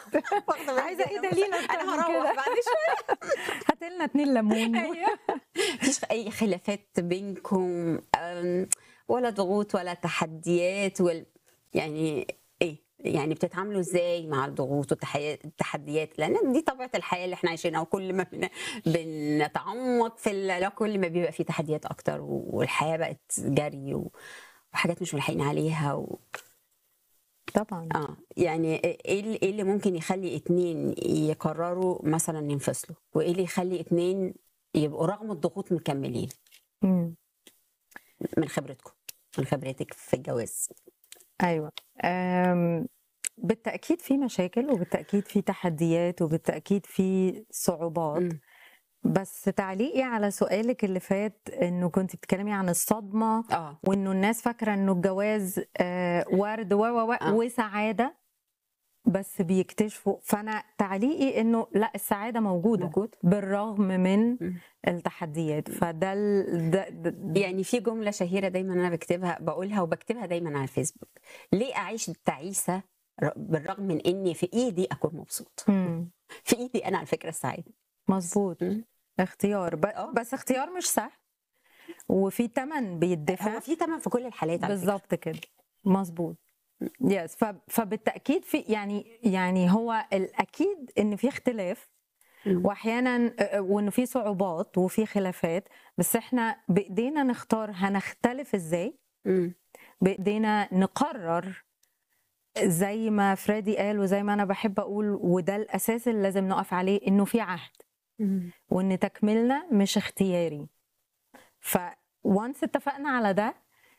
واخده بالي عايزه ايه جداً. دليل اكتر انا من هروح كده بعد شويه هات لنا اتنين ليمون مفيش اي خلافات بينكم أم، ولا ضغوط ولا تحديات ولا يعني ايه يعني بتتعاملوا ازاي مع الضغوط والتحديات لان دي طبيعه الحياه اللي احنا عايشينها وكل ما بن- بنتعمق في ال- لا كل ما بيبقى في تحديات اكتر والحياه بقت جري و- وحاجات مش ملحقين عليها و... طبعا اه يعني ايه اللي, إيه اللي ممكن يخلي اتنين يقرروا مثلا ينفصلوا وايه اللي يخلي اتنين يبقوا رغم الضغوط مكملين مم. من خبرتكم من خبرتك في الجواز ايوه أم، بالتاكيد في مشاكل وبالتاكيد في تحديات وبالتاكيد في صعوبات مم. بس تعليقي على سؤالك اللي فات انه كنت بتتكلمي عن الصدمه اه وانه الناس فاكره انه الجواز آه، ورد و و و آه. وسعاده بس بيكتشفوا فانا تعليقي انه لا السعاده موجوده موجود بالرغم من مم. التحديات فده ال... ده... ده... يعني في جمله شهيره دايما انا بكتبها بقولها وبكتبها دايما على الفيسبوك ليه اعيش تعيسه ر- بالرغم من اني في ايدي اكون مبسوط مم. في ايدي انا على فكره السعاده مظبوط مم. اختيار ب... آه. بس اختيار مش سهل وفي تمن بيدفع هو في تمن في كل الحالات على فكرة. بالظبط كده مظبوط يس ف... فبالتاكيد في يعني يعني هو الاكيد ان في اختلاف مم. واحيانا آه، وانه في صعوبات وفي خلافات بس احنا بايدينا نختار هنختلف ازاي مم. بايدينا نقرر زي ما فريدي قال وزي ما انا بحب اقول وده الاساس اللي لازم نقف عليه انه في عهد مم. وان تكملنا مش اختياري ف وانس اتفقنا على ده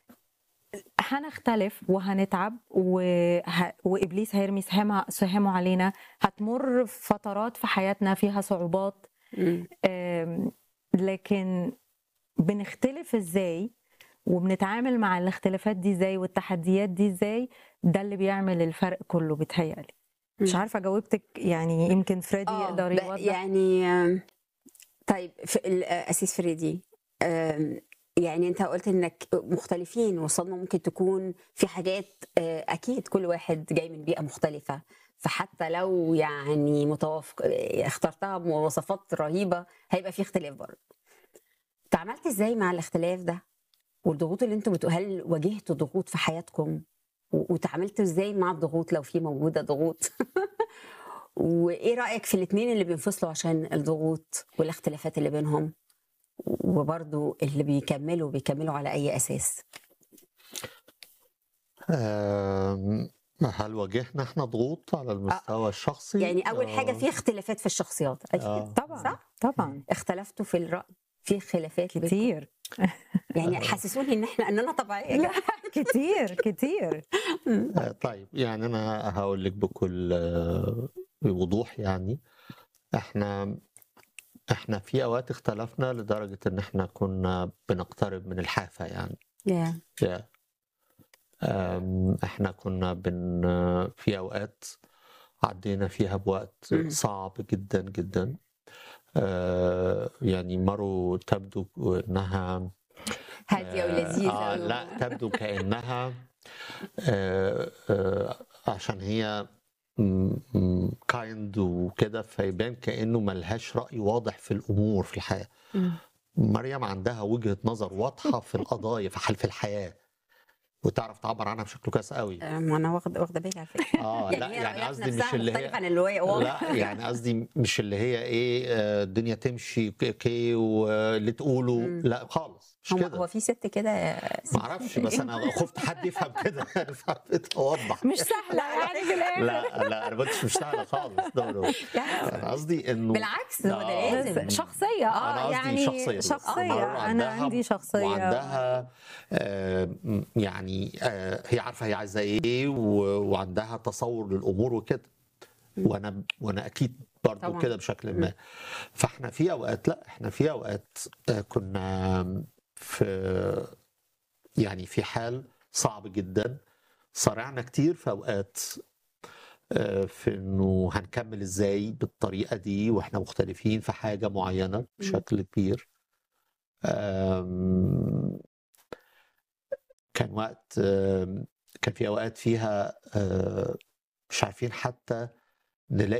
هنختلف وهنتعب وه... وابليس هيرمي سهامه سهامه علينا هتمر فترات في حياتنا فيها صعوبات مم. آم، لكن بنختلف ازاي وبنتعامل مع الاختلافات دي ازاي والتحديات دي ازاي ده اللي بيعمل الفرق كله بيتهيألي مش مم. عارفه جاوبتك يعني يمكن فريدي آه، يقدر ب- يوضح يعني آم، طيب في ال- آه، اسيس فريدي آم، يعني انت قلت انك مختلفين والصدمه ممكن تكون في حاجات آه، اكيد كل واحد جاي من بيئه مختلفه فحتى لو يعني متوافق آه، اخترتها بمواصفات رهيبه هيبقى في اختلاف برضه تعاملت ازاي مع الاختلاف ده والضغوط اللي انتوا بتقول هل واجهتوا ضغوط في حياتكم و- وتعاملتوا ازاي مع الضغوط لو في موجوده ضغوط وايه رايك في الاثنين اللي بينفصلوا عشان الضغوط والاختلافات اللي بينهم وبرضو اللي بيكملوا بيكملوا على اي اساس آم، هل واجهنا احنا ضغوط على المستوى الشخصي؟ يعني اول حاجه آه، في اختلافات في الشخصيات اكيد آه. طبعا صح طبعا اختلفتوا في الراي في خلافات بينكم؟ كتير يعني حسسوني ان احنا اننا طبيعيه لا كتير كتير آه، طيب يعني انا هقول لك بكل آه، وضوح يعني احنا احنا في اوقات اختلفنا لدرجة ان احنا كنا بنقترب من الحافة يعني yeah. يا. أم، احنا كنا بن في اوقات عدينا فيها بوقت مم. صعب جدا جدا آه، يعني مروا تبدو انها هاديه ولذيذه آه و- لا تبدو كانها آه آه عشان هي كايند وكده فيبان كانه ملهاش راي واضح في الامور في الحياه مم. مريم عندها وجهه نظر واضحه في القضايا في حل في الحياه وتعرف تعبر عنها بشكل كويس قوي آه، ما انا واخده واخده بالي على فكره اه لا هي يعني رأيها قصدي نفسها مش اللي مختلف هي عن اللي هي واضح لا يعني قصدي مش اللي هي ايه آه، الدنيا تمشي اوكي واللي تقوله مم. لا خالص مش هو, كده هو في ست كده ما اعرفش بس انا خفت حد يفهم كده فحبيت اوضح مش سهله يعني في الاخر لا لا انا كنتش مش سهله خالص نو نو لا، انا قصدي انه بالعكس هو ده آه. لازم بس شخصية أنا اه قصدي يعني شخصية بس. شخصية مرة أنا عندها- عندي شخصية وعندها آه، م- يعني آه، هي عارفه هي عايزه ايه و- وعندها تصور للامور وكده وانا وانا اكيد برضو طبعاً. كده بشكل ما فاحنا في اوقات لا احنا في اوقات آه، كنا في يعني في حال صعب جدا صارعنا كتير في اوقات آه، في انه هنكمل ازاي بالطريقه دي واحنا مختلفين في حاجه معينه بشكل كبير آم، كان وقت آم، كان في اوقات فيها آه، مش عارفين حتى نلاقي